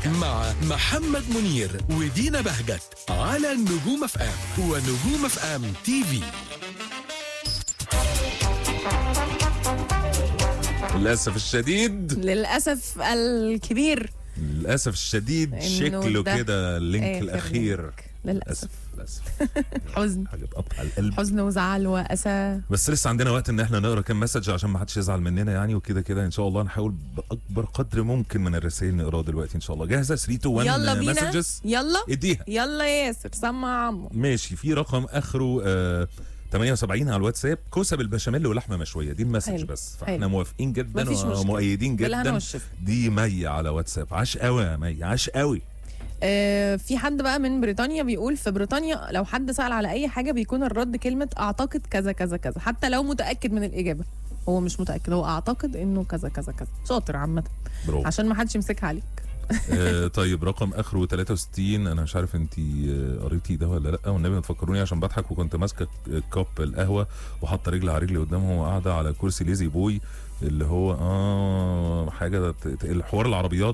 مع محمد منير ودينا بهجت على نجوم اف ام ونجوم اف ام تي في للاسف الشديد للاسف الكبير للاسف الشديد إنه شكله ده كده اللينك آخر الاخير لينك. للاسف للاسف حزن حاجه تقطع القلب حزن وزعل واسى بس لسه عندنا وقت ان احنا نقرا كام مسج عشان ما حدش يزعل مننا يعني وكده كده ان شاء الله نحاول باكبر قدر ممكن من الرسائل نقراها دلوقتي ان شاء الله جاهزه 3 2 1 يلا بينا مسجز يلا اديها يلا يا ياسر سمع عمو ماشي في رقم اخره آه 78 على الواتساب كوسه بالبشاميل ولحمه مشويه دي المسج حلو. بس فاحنا حلو. موافقين جدا مفيش مشكلة. ومؤيدين بالهنا جدا والشفا. دي مي على واتساب عاش قوي يا مي عاش قوي آه في حد بقى من بريطانيا بيقول في بريطانيا لو حد سأل على أي حاجة بيكون الرد كلمة أعتقد كذا كذا كذا حتى لو متأكد من الإجابة هو مش متأكد هو أعتقد إنه كذا كذا كذا شاطر عامة برافو عشان ما حدش يمسكها عليك آه طيب رقم اخره 63 انا مش عارف انت قريتي ده ولا لا والنبي ما تفكروني عشان بضحك وكنت ماسكه كوب القهوه وحاطه رجل على رجلي قدامهم وقاعده على كرسي ليزي بوي اللي هو اه حاجه ت- ت- الحوار العربيات